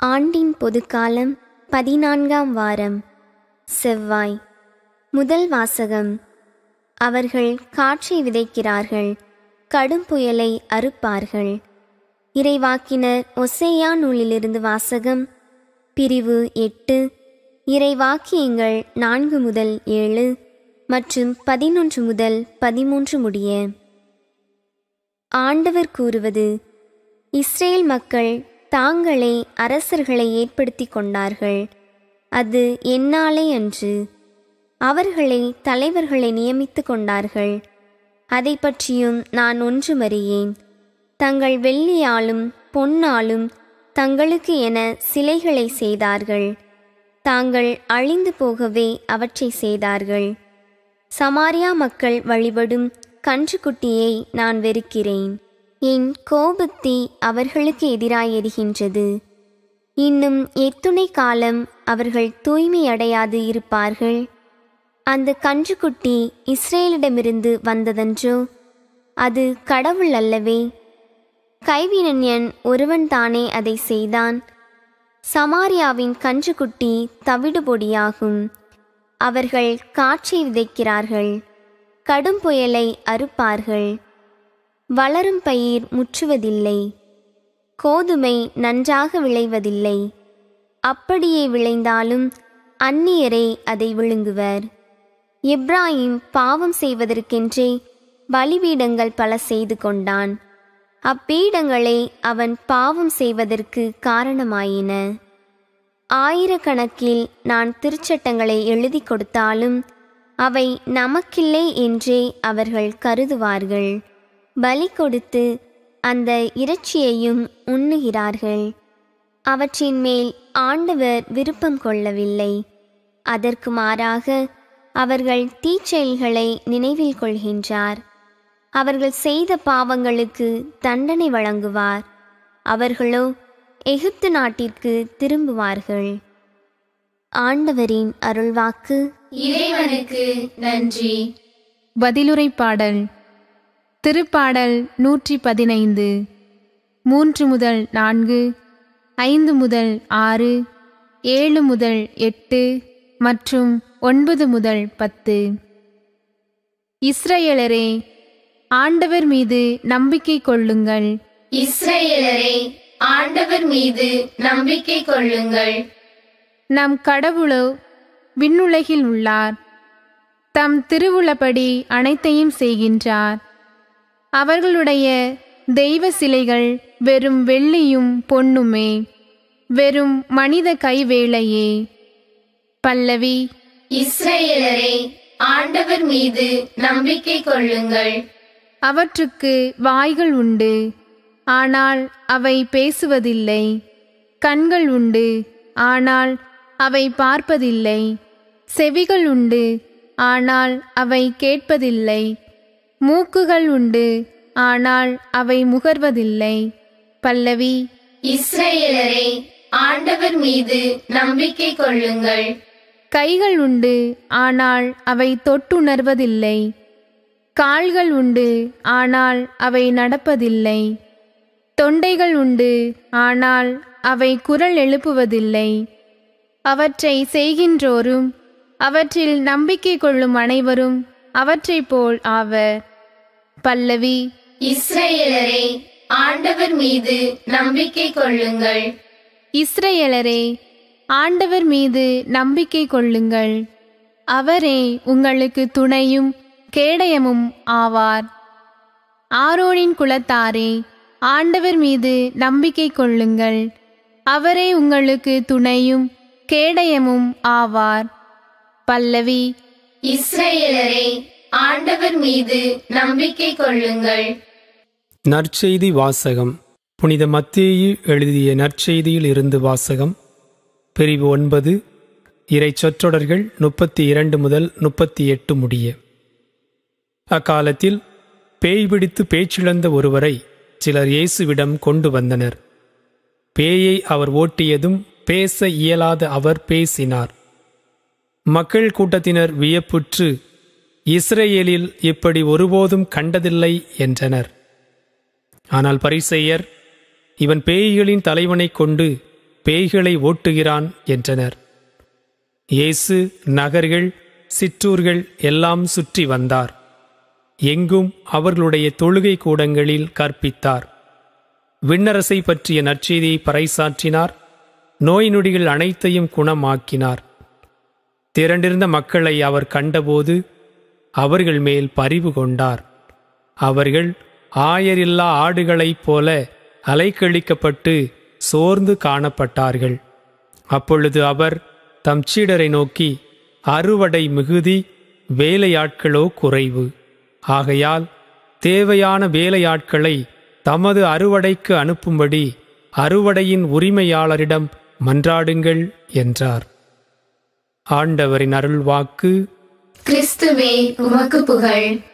ஆண்டின் பொதுக்காலம் பதினான்காம் வாரம் செவ்வாய் முதல் வாசகம் அவர்கள் காற்றை விதைக்கிறார்கள் கடும் புயலை அறுப்பார்கள் இறைவாக்கினர் ஒசேயா நூலிலிருந்து வாசகம் பிரிவு எட்டு இறைவாக்கியங்கள் நான்கு முதல் ஏழு மற்றும் பதினொன்று முதல் பதிமூன்று முடிய ஆண்டவர் கூறுவது இஸ்ரேல் மக்கள் தாங்களே அரசர்களை ஏற்படுத்தி கொண்டார்கள் அது என்னாலே அன்று அவர்களே தலைவர்களை நியமித்து கொண்டார்கள் அதை பற்றியும் நான் ஒன்றுமறியேன் தங்கள் வெள்ளியாலும் பொன்னாலும் தங்களுக்கு என சிலைகளை செய்தார்கள் தாங்கள் அழிந்து போகவே அவற்றை செய்தார்கள் சமாரியா மக்கள் வழிபடும் கன்றுக்குட்டியை நான் வெறுக்கிறேன் என் கோபத்தி அவர்களுக்கு எதிராய் எரிகின்றது இன்னும் எத்துணை காலம் அவர்கள் தூய்மையடையாது இருப்பார்கள் அந்த கன்றுக்குட்டி இஸ்ரேலிடமிருந்து வந்ததன்றோ அது கடவுள் அல்லவே கைவினஞன் ஒருவன் தானே அதை செய்தான் சமாரியாவின் கன்றுக்குட்டி தவிடு பொடியாகும் அவர்கள் காற்றை விதைக்கிறார்கள் கடும் புயலை அறுப்பார்கள் வளரும் பயிர் முற்றுவதில்லை கோதுமை நன்றாக விளைவதில்லை அப்படியே விளைந்தாலும் அந்நியரே அதை விழுங்குவர் இப்ராஹிம் பாவம் செய்வதற்கென்றே பலிபீடங்கள் பல செய்து கொண்டான் அப்பீடங்களே அவன் பாவம் செய்வதற்கு காரணமாயின ஆயிரக்கணக்கில் நான் திருச்சட்டங்களை எழுதி கொடுத்தாலும் அவை நமக்கில்லை என்றே அவர்கள் கருதுவார்கள் பலி கொடுத்து அந்த இறைச்சியையும் உண்ணுகிறார்கள் அவற்றின் மேல் ஆண்டவர் விருப்பம் கொள்ளவில்லை அதற்கு மாறாக அவர்கள் தீச்செயல்களை நினைவில் கொள்கின்றார் அவர்கள் செய்த பாவங்களுக்கு தண்டனை வழங்குவார் அவர்களோ எகிப்து நாட்டிற்கு திரும்புவார்கள் ஆண்டவரின் அருள்வாக்கு இறைவனுக்கு நன்றி பதிலுரை பாடல் திருப்பாடல் நூற்றி பதினைந்து மூன்று முதல் நான்கு ஐந்து முதல் ஆறு ஏழு முதல் எட்டு மற்றும் ஒன்பது முதல் பத்து இஸ்ரவேலரே ஆண்டவர் மீது நம்பிக்கை கொள்ளுங்கள் இஸ்ரவேலரே ஆண்டவர் மீது நம்பிக்கை கொள்ளுங்கள் நம் கடவுளோ விண்ணுலகில் உள்ளார் தம் திருவுளப்படி அனைத்தையும் செய்கின்றார் அவர்களுடைய தெய்வ சிலைகள் வெறும் வெள்ளியும் பொன்னுமே வெறும் மனித கைவேலையே பல்லவி இஸ்ரவேலரே ஆண்டவர் மீது நம்பிக்கை கொள்ளுங்கள் அவற்றுக்கு வாய்கள் உண்டு ஆனால் அவை பேசுவதில்லை கண்கள் உண்டு ஆனால் அவை பார்ப்பதில்லை செவிகள் உண்டு ஆனால் அவை கேட்பதில்லை மூக்குகள் உண்டு ஆனால் அவை முகர்வதில்லை பல்லவி இஸ்ரவேலரே ஆண்டவர் மீது நம்பிக்கை கொள்ளுங்கள் கைகள் உண்டு ஆனால் அவை தொட்டுணர்வதில்லை கால்கள் உண்டு ஆனால் அவை நடப்பதில்லை தொண்டைகள் உண்டு ஆனால் அவை குரல் எழுப்புவதில்லை அவற்றை செய்கின்றோரும் அவற்றில் நம்பிக்கை கொள்ளும் அனைவரும் அவற்றைப் போல் ஆவர் பல்லவி இஸ்ரவேலரே ஆண்டவர் மீது நம்பிக்கை கொள்ளுங்கள் இஸ்ரவேலரே ஆண்டவர் மீது நம்பிக்கை கொள்ளுங்கள் அவரே உங்களுக்கு துணையும் கேடயமும் ஆவார் ஆரோனின் குலத்தாரே ஆண்டவர் மீது நம்பிக்கை கொள்ளுங்கள் அவரே உங்களுக்கு துணையும் கேடயமும் ஆவார் பல்லவி இஸ்ரவேலரே ஆண்டவர் மீது நம்பிக்கை கொள்ளுங்கள் நற்செய்தி வாசகம் புனித மத்தேயு எழுதிய நற்செய்தியில் இருந்து வாசகம் பிரிவு ஒன்பது இறை சொற்றொடர்கள் முப்பத்தி இரண்டு முதல் முப்பத்தி எட்டு முடிய அக்காலத்தில் பேய் பிடித்து பேச்சிழந்த ஒருவரை சிலர் இயேசுவிடம் கொண்டு வந்தனர் பேயை அவர் ஓட்டியதும் பேச இயலாத அவர் பேசினார் மக்கள் கூட்டத்தினர் வியப்புற்று இஸ்ரேலில் இப்படி ஒருபோதும் கண்டதில்லை என்றனர் ஆனால் பரிசெயர் இவன் பேய்களின் தலைவனைக் கொண்டு பேய்களை ஓட்டுகிறான் என்றனர் இயேசு நகர்கள் சிற்றூர்கள் எல்லாம் சுற்றி வந்தார் எங்கும் அவர்களுடைய தொழுகை கூடங்களில் கற்பித்தார் விண்ணரசை பற்றிய நற்செய்தியை பறைசாற்றினார் நோய் நொடிகள் அனைத்தையும் குணமாக்கினார் திரண்டிருந்த மக்களை அவர் கண்டபோது அவர்கள் மேல் பரிவு கொண்டார் அவர்கள் ஆயரில்லா ஆடுகளைப் போல அலைக்கழிக்கப்பட்டு சோர்ந்து காணப்பட்டார்கள் அப்பொழுது அவர் தம் சீடரை நோக்கி அறுவடை மிகுதி வேலையாட்களோ குறைவு ஆகையால் தேவையான வேலையாட்களை தமது அறுவடைக்கு அனுப்பும்படி அறுவடையின் உரிமையாளரிடம் மன்றாடுங்கள் என்றார் ஆண்டவரின் அருள்வாக்கு கிறிஸ்துவே உமக்கு புகழ்